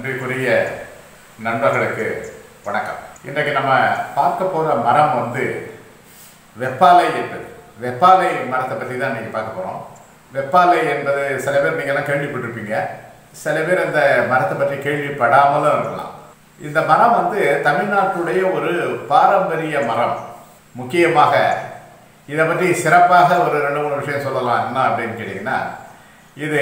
அன்பிற்குரிய நண்பர்களுக்கு வணக்கம் இன்றைக்கு நம்ம பார்க்க போகிற மரம் வந்து வெப்பாலை என்பது வெப்பாலை மரத்தை பற்றி தான் இன்னைக்கு பார்க்க போகிறோம் வெப்பாலை என்பது சில பேர் நீங்கள்லாம் கேள்விப்பட்டிருப்பீங்க சில பேர் அந்த மரத்தை பற்றி கேள்விப்படாமலும் இருக்கலாம் இந்த மரம் வந்து தமிழ்நாட்டுடைய ஒரு பாரம்பரிய மரம் முக்கியமாக இதை பற்றி சிறப்பாக ஒரு ரெண்டு மூணு விஷயம் சொல்லலாம் என்ன அப்படின்னு கேட்டிங்கன்னா இது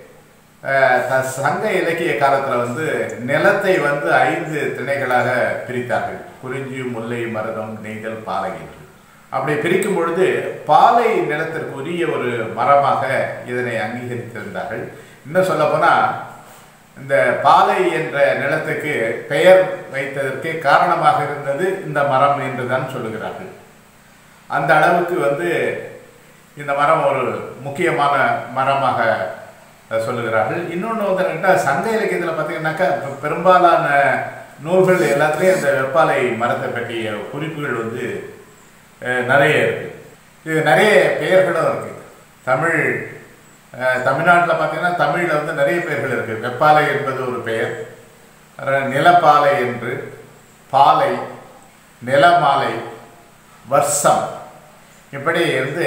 அஹ், த- சங்க இலக்கிய காலத்தில் வந்து நிலத்தை வந்து ஐந்து திணைகளாக பிரித்தார்கள் குறிஞ்சி முல்லை மருதம் நெய்தல் பாலை என்று அப்படி பிரிக்கும் பொழுது பாலை நிலத்திற்கு உரிய ஒரு மரமாக இதனை அங்கீகரித்திருந்தார்கள் இன்னும் சொல்லப்போனால் இந்த பாலை என்ற நிலத்துக்கு பெயர் வைத்ததற்கு காரணமாக இருந்தது இந்த மரம் என்று தான் சொல்லுகிறார்கள் அந்த அளவுக்கு வந்து இந்த மரம் ஒரு முக்கியமான மரமாக அஹ், சொல்லுகிறார்கள் இன்னொன்று வந்து என்னன்னா, சங்க இலக்கியத்தில் பார்த்தீங்கன்னாக்கா பெ- பெரும்பாலான நூல்கள் எல்லாத்துலேயும் இந்த வெப்பாலை மரத்தை பற்றிய குறிப்புகள் வந்து அஹ், நிறைய இருக்கு இது நிறைய பெயர்களும் இருக்கு தமிழ் அஹ், தமிழ்நாட்டில் பார்த்தீங்கன்னா தமிழில் வந்து நிறைய பெயர்கள் இருக்கு வெப்பாலை என்பது ஒரு பெயர் அப்புறம் நிலப்பாலை என்று பாலை நிலமாலை வர்ஷம் இப்படி இருந்து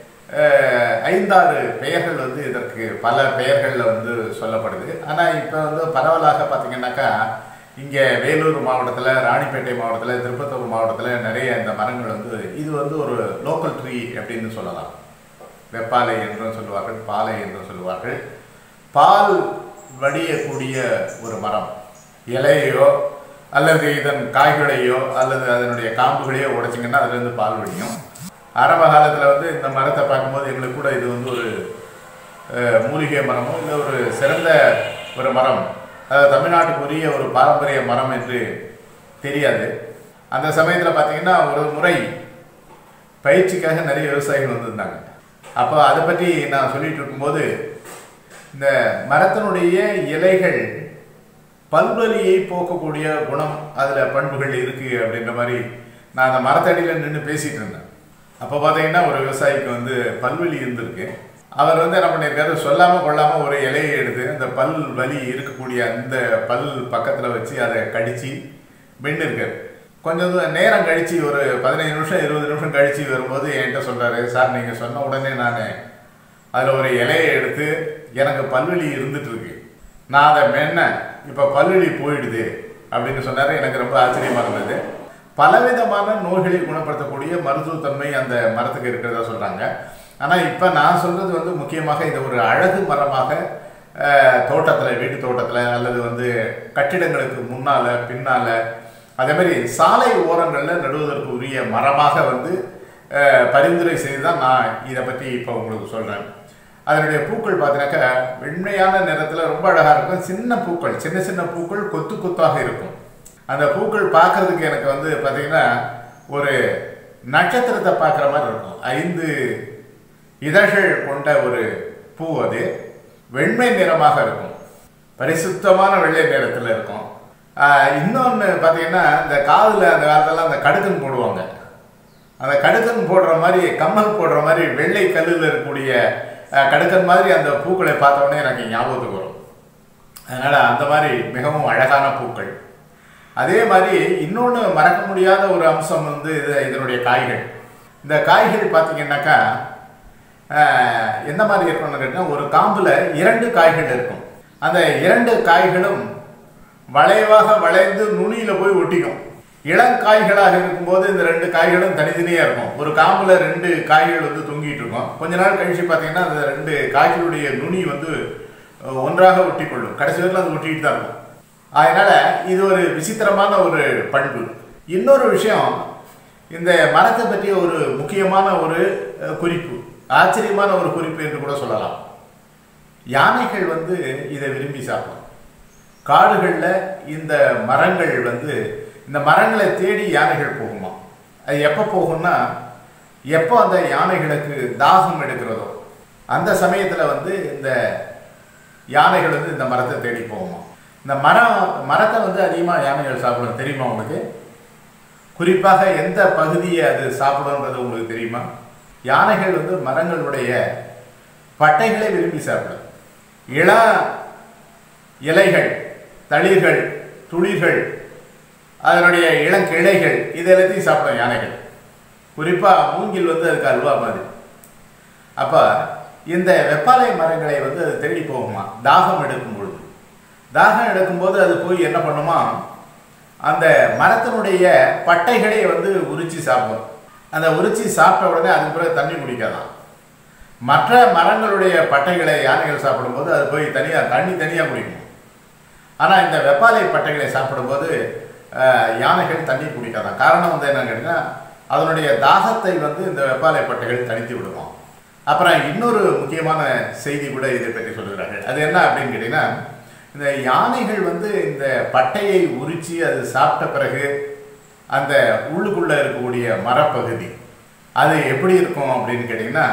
அஹ், ஐந்தாறு பெயர்கள் வந்து இதற்கு பல பெயர்களில் வந்து சொல்லப்படுது ஆனால் இப்போ வந்து பரவலாக பார்த்தீங்கன்னாக்கா இங்கே வேலூர் மாவட்டத்தில் ராணிப்பேட்டை மாவட்டத்தில் திருப்பத்தூர் மாவட்டத்தில் நிறைய இந்த மரங்கள் வந்து இது வந்து ஒரு லோக்கல் ட்ரீ அப்படின்னு சொல்லலாம் வெப்பாலை என்றும் சொல்லுவார்கள் பாலை என்றும் சொல்லுவார்கள் பால் வடியக்கூடிய ஒரு மரம் இலையோ அல்லது இதன் காய்களையோ அல்லது அதனுடைய காம்புகளையோ உடைச்சிங்கன்னா அதுலேருந்து பால் வடியும் ஆரம்ப காலத்தில் வந்து இந்த மரத்தை பார்க்கும்போது எங்களுக்கு கூட இது வந்து ஒரு அஹ், மூலிகை மரமோ இல்லை ஒரு சிறந்த ஒரு மரம் அதாவது தமிழ்நாட்டுக்குரிய ஒரு பாரம்பரிய மரம் என்று தெரியாது அந்த சமயத்தில் பார்த்தீங்கன்னா ஒரு முறை பயிற்சிக்காக நிறைய விவசாயிகள் வந்திருந்தாங்க அப்போ அதை பற்றி நான் சொல்லிட்டு இருக்கும்போது இந்த மரத்தினுடைய இலைகள் பல்வலியை போக்கக்கூடிய குணம் அதில் பண்புகள் இருக்கு அப்படின்ற மாதிரி நான் அந்த மரத்தடியில் நின்று பேசிட்டு இருந்தேன் அப்போ பார்த்தீங்கன்னா ஒரு விவசாயிக்கு வந்து பல்வலி இருந்திருக்கு அவர் வந்து என்ன பண்ணியிருக்காரு சொல்லாமல் கொள்ளாமல் ஒரு இலையை எடுத்து அந்த பல் வலி இருக்கக்கூடிய அந்த பல் பக்கத்தில் வச்சு அதை கடிச்சு மென்று இருக்காரு கொஞ்சம் தூரம் நேரம் கழிச்சு ஒரு பதினைஞ்சு நிமிஷம் இருபது நிமிஷம் கழிச்சு வரும்போது என்கிட்ட சொல்றாரு சார் நீங்கள் சொன்ன உடனே நான் அதில் ஒரு இலையை எடுத்து எனக்கு பல்வலி இருந்துட்டு இருக்கு நான் அதை மென்னேன் இப்போ பல்வலி போயிடுது அப்படின்னு சொன்னார் எனக்கு ரொம்ப ஆச்சரியமா இருந்தது பலவிதமான நோய்களை குணப்படுத்தக்கூடிய மருத்துவத்தன்மை அந்த மரத்துக்கு இருக்கிறதா சொல்றாங்க ஆனால் இப்போ நான் சொல்றது வந்து முக்கியமாக இது ஒரு அழகு மரமாக தோட்டத்தில் வீட்டு தோட்டத்தில் அல்லது வந்து கட்டிடங்களுக்கு முன்னால் பின்னால் அதே மாதிரி சாலை ஓரங்களில் நடுவதற்கு உரிய மரமாக வந்து அஹ், பரிந்துரை செய்து தான் நான் இதை பற்றி இப்போ உங்களுக்கு சொல்கிறேன் அதனுடைய பூக்கள் பார்த்தீங்கன்னாக்கா வெண்மையான நிறத்தில் ரொம்ப அழகாக இருக்கும் சின்ன பூக்கள் சின்ன சின்ன பூக்கள் கொத்து கொத்தாக இருக்கும் அந்த பூக்கள் பார்க்கறதுக்கு எனக்கு வந்து பார்த்தீங்கன்னா ஒரு நட்சத்திரத்தை பார்க்குற மாதிரி இருக்கும் ஐந்து இதழ்கள் கொண்ட ஒரு பூ அது வெண்மை நிறமாக இருக்கும் பரிசுத்தமான வெள்ளை நிறத்தில் இருக்கும் இன்னொன்று பார்த்தீங்கன்னா இந்த காதில் அந்த காலத்துலலாம் அந்த கடுக்கன் போடுவாங்க அந்த கடுக்கன் போடுற மாதிரி கம்மல் போடுற மாதிரி வெள்ளை கல்லில் இருக்கக்கூடிய அஹ், கடுக்கன் மாதிரி அந்த பூக்களை பார்த்த உடனே எனக்கு ஞாபகத்துக்கு வரும் அதனால் அந்த மாதிரி மிகவும் அழகான பூக்கள் அதே மாதிரி இன்னொன்று மறக்க முடியாத ஒரு அம்சம் வந்து இது இதனுடைய காய்கள் இந்த காய்கள் பார்த்தீங்கன்னாக்கா ஆஹ், எந்த மாதிரி இருக்கும்னு கேட்டால் ஒரு காம்பில் இரண்டு காய்கள் இருக்கும் அந்த இரண்டு காய்களும் வளைவாக வளைந்து நுனியில் போய் ஒட்டிக்கும் இளங்காய்களாக இருக்கும்போது இந்த ரெண்டு காய்களும் தனித்தனியாக இருக்கும் ஒரு காம்பில் ரெண்டு காய்கள் வந்து தொங்கிட்டு இருக்கும் கொஞ்ச நாள் கழிச்சு பார்த்தீங்கன்னா அந்த ரெண்டு காய்களுடைய நுனி வந்து அஹ், ஒன்றாக ஒட்டிக்கொள்ளும் கடைசி வரைக்கும் அது ஒட்டிக்கிட்டு தான் இருக்கும் அதனால இது ஒரு விசித்திரமான ஒரு பண்பு இன்னொரு விஷயம் இந்த மரத்தை பற்றிய ஒரு முக்கியமான ஒரு அஹ், குறிப்பு ஆச்சரியமான ஒரு குறிப்பு என்று கூட சொல்லலாம் யானைகள் வந்து இதை விரும்பி சாப்பிடும் காடுகளில் இந்த மரங்கள் வந்து இந்த மரங்களை தேடி யானைகள் போகுமா அது எப்போ போகும்னா எப்போ அந்த யானைகளுக்கு தாகம் எடுக்கிறதோ அந்த சமயத்தில் வந்து இந்த யானைகள் வந்து இந்த மரத்தை தேடி போகுமா இந்த மரம் மரத்தை வந்து அதிகமாக யானைகள் சாப்பிடும் தெரியுமா உங்களுக்கு குறிப்பாக எந்த பகுதியை அது சாப்பிடும்ன்றது உங்களுக்கு தெரியுமா யானைகள் வந்து மரங்களுடைய பட்டைகளை விரும்பி சாப்பிடும் இள இலைகள் தளிர்கள் துளிர்கள் அதனுடைய இளங்கிளைகள் இது எல்லாத்தையும் சாப்பிடும் யானைகள் குறிப்பாக மூங்கில் வந்து அதுக்கு அல்வா மாதிரி அப்போ இந்த வெப்பாலை மரங்களை வந்து அது தேடி போகுமா தாகம் எடுக்கும் பொழுது தாகம் எடுக்கும்போது அது போய் என்ன பண்ணுமா அந்த மரத்தினுடைய பட்டைகளை வந்து உரிச்சு சாப்பிடும் அந்த உரிச்சு சாப்பிட்ட உடனே அதுக்கு பிறகு தண்ணி குடிக்காதான் மற்ற மரங்களுடைய பட்டைகளை யானைகள் சாப்பிடும்போது அது போய் தனியாக தண்ணி தனியாக குடிக்கும் ஆனால் இந்த வெப்பாலை பட்டைகளை சாப்பிடும்போது அஹ், யானைகள் தண்ணி குடிக்காதான் காரணம் வந்து என்னன்னு கேட்டிங்கன்னா அதனுடைய தாகத்தை வந்து இந்த வெப்பாலை பட்டைகள் தணித்து விடுவோம் அப்புறம் இன்னொரு முக்கியமான செய்தி கூட இதை பற்றி சொல்கிறார்கள் அது என்ன அப்படின்னு கேட்டிங்கன்னா இந்த யானைகள் வந்து இந்த பட்டையை உரிச்சு அது சாப்பிட்ட பிறகு அந்த உள்ளுக்குள்ளே இருக்கக்கூடிய மரப்பகுதி அது எப்படி இருக்கும் அப்படின்னு கேட்டிங்கன்னா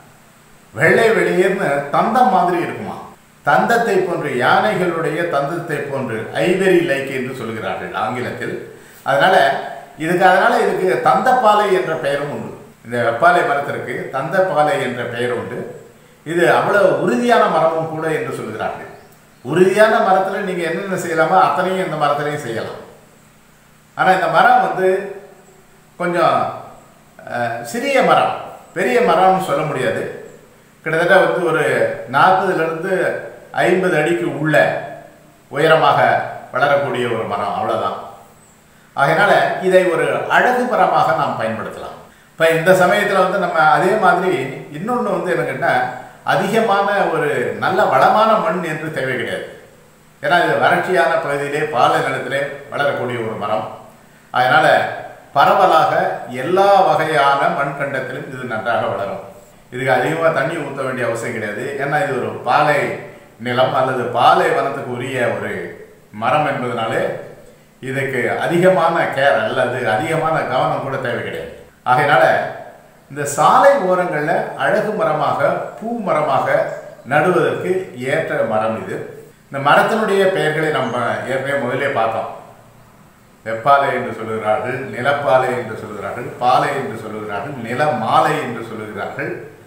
வெள்ளை வெளியேர்னு தந்தம் மாதிரி இருக்குமா தந்தத்தை போன்று யானைகளுடைய தந்தத்தை போன்று ஐவரி லைக் என்று சொல்கிறார்கள் ஆங்கிலத்தில் அதனால இதுக்கு அதனால இதுக்கு தந்தப்பாலை என்ற பெயரும் உண்டு இந்த வெப்பாலை மரத்திற்கு தந்தப்பாலை என்ற பெயர் உண்டு இது அவ்வளவு உறுதியான மரமும் கூட என்று சொல்கிறார்கள் உறுதியான மரத்தில் நீங்கள் என்னென்ன செய்யலாமோ அத்தனையும் இந்த மரத்திலையும் செய்யலாம் ஆனால் இந்த மரம் வந்து கொஞ்சம் அஹ், சிறிய மரம் பெரிய மரம்னு சொல்ல முடியாது கிட்டத்தட்ட வந்து ஒரு நாற்பதுலேருந்து ஐம்பது அடிக்கு உள்ள உயரமாக வளரக்கூடிய ஒரு மரம் அவ்வளோதான் அதனால இதை ஒரு அழகு மரமாக நாம் பயன்படுத்தலாம் இப்போ இந்த சமயத்தில் வந்து நம்ம அதே மாதிரி இன்னொன்று வந்து என்ன கேட்டால் அதிகமான ஒரு நல்ல வளமான மண் என்று தேவை கிடையாது ஏன்னா இது வறட்சியான பகுதியிலே பாலை நிலத்திலே வளரக்கூடிய ஒரு மரம் அதனால பரவலாக எல்லா வகையான மண்கண்டத்திலும் இது நன்றாக வளரும் இதுக்கு அதிகமாக தண்ணி ஊற்ற வேண்டிய அவசியம் கிடையாது ஏன்னா இது ஒரு பாலை நிலம் அல்லது பாலை வனத்துக்கு உரிய ஒரு மரம் என்பதனாலே இதுக்கு அதிகமான கேர் அல்லது அதிகமான கவனம் கூட தேவை கிடையாது ஆகையினால இந்த சாலை ஓரங்களில் அழகு மரமாக பூ மரமாக நடுவதற்கு ஏற்ற மரம் இது இந்த மரத்தினுடைய பெயர்களை நம்ம ஏற்கனவே முதலே பார்த்தோம் வெப்பாலை என்று சொல்லுகிறார்கள் நிலப்பாலை என்று சொல்லுகிறார்கள் பாலை என்று சொல்லுகிறார்கள் நில மாலை என்று சொல்லுகிறார்கள்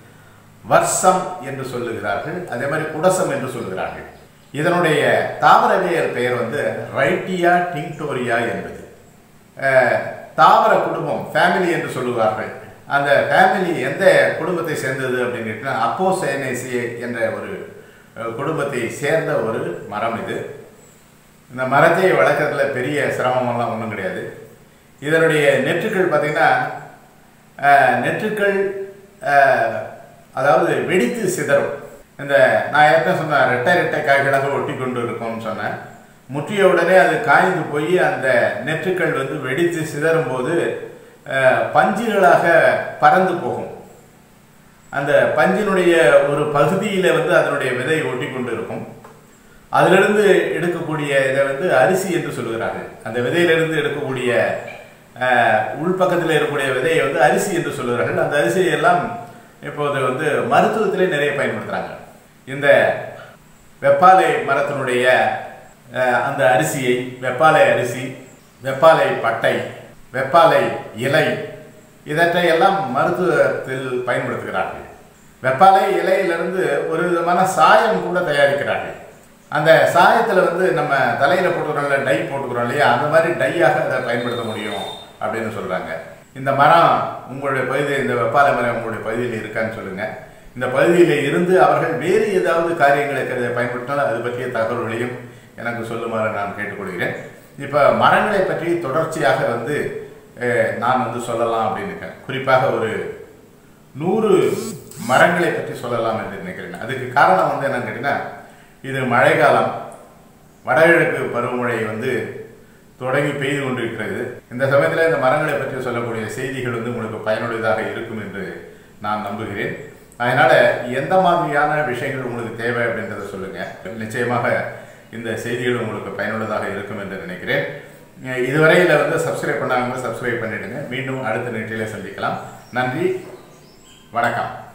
வர்ஷம் என்று சொல்லுகிறார்கள் அதே மாதிரி குடசம் என்று சொல்லுகிறார்கள் இதனுடைய தாவரவியல் பெயர் வந்து ரைட்டியா டிங்டோரியா என்பது அஹ், தாவர குடும்பம் ஃபேமிலி என்று சொல்லுவார்கள் அந்த ஃபேமிலி எந்த குடும்பத்தை சேர்ந்தது அப்படின்னு கேட்டீங்கன்னா அப்போசைனேசி என்ற ஒரு அஹ், குடும்பத்தை சேர்ந்த ஒரு மரம் இது இந்த மரத்தை வளர்க்கறதுல பெரிய சிரமமெல்லாம் ஒன்றும் கிடையாது இதனுடைய நெற்றுக்கள் பார்த்தீங்கன்னா அஹ், நெற்றுக்கள் அஹ், அதாவது வெடித்து சிதறும் இந்த நான் ஏற்கனவே சொன்னேன் ரெட்டை ரெட்டை காய்களாக ஒட்டி கொண்டு இருக்கும்னு சொன்னேன் முற்றிய உடனே அது காய்ந்து போய் அந்த நெற்றுக்கள் வந்து வெடித்து சிதறும் போது அஹ், பஞ்சுகளாக பறந்து போகும் அந்த பஞ்சினுடைய ஒரு பகுதியில் வந்து அதனுடைய விதை ஒட்டி கொண்டு இருக்கும் அதிலிருந்து எடுக்கக்கூடிய இதை வந்து அரிசி என்று சொல்லுகிறார்கள் அந்த விதையிலிருந்து எடுக்கக்கூடிய அஹ், உள்பக்கத்தில் இருக்கக்கூடிய விதையை வந்து அரிசி என்று சொல்லுகிறார்கள் அந்த அரிசியை எல்லாம் இப்போது வந்து மருத்துவத்திலே நிறைய பயன்படுத்துகிறாங்க இந்த வெப்பாலை மரத்தினுடைய அஹ், அந்த அரிசியை வெப்பாலை அரிசி வெப்பாலை பட்டை வெப்பாலை இலை இதற்றையெல்லாம் மருத்துவத்தில் பயன்படுத்துகிறார்கள் வெப்பாலை இலையிலிருந்து ஒரு விதமான சாயம் கூட தயாரிக்கிறார்கள் அந்த சாயத்தில் வந்து நம்ம தலையில் போட்டுக்கிறோம்ல டை போட்டுக்கிறோம் இல்லையா அந்த மாதிரி டையாக அதை பயன்படுத்த முடியும் அப்படின்னு சொல்கிறாங்க இந்த மரம் உங்களுடைய பகுதி இந்த வெப்பாலை மரம் உங்களுடைய பகுதியில் இருக்கான்னு சொல்லுங்கள் இந்த பகுதியில் இருந்து அவர்கள் வேறு ஏதாவது காரியங்களுக்கு அதை பயன்படுத்தினால் அது பற்றிய தகவல்களையும் எனக்கு சொல்லுமாறு நான் கேட்டுக்கொள்கிறேன் இப்போ மரங்களை பற்றி தொடர்ச்சியாக வந்து அஹ், நான் வந்து சொல்லலாம் அப்படின்னு இருக்கேன் குறிப்பாக ஒரு நூறு மரங்களை பற்றி சொல்லலாம் என்று நினைக்கிறேன் அதுக்கு காரணம் வந்து என்னன்னு கேட்டீங்கன்னா இது மழைக்காலம் வடகிழக்கு பருவமழை வந்து தொடங்கி பெய்து கொண்டிருக்கிறது இந்த சமயத்தில் இந்த மரங்களை பற்றி சொல்லக்கூடிய செய்திகள் வந்து உங்களுக்கு பயனுள்ளதாக இருக்கும் என்று நான் நம்புகிறேன் அதனால எந்த மாதிரியான விஷயங்கள் உங்களுக்கு தேவை அப்படின்றத சொல்லுங்க நிச்சயமாக இந்த செய்திகள் உங்களுக்கு பயனுள்ளதாக இருக்கும் என்று நினைக்கிறேன் அஹ் இதுவரையில் வந்து சப்ஸ்கிரைப் பண்ணாங்க சப்ஸ்கிரைப் பண்ணிடுங்க மீண்டும் அடுத்த நிகழ்ச்சியில சந்திக்கலாம் நன்றி வணக்கம்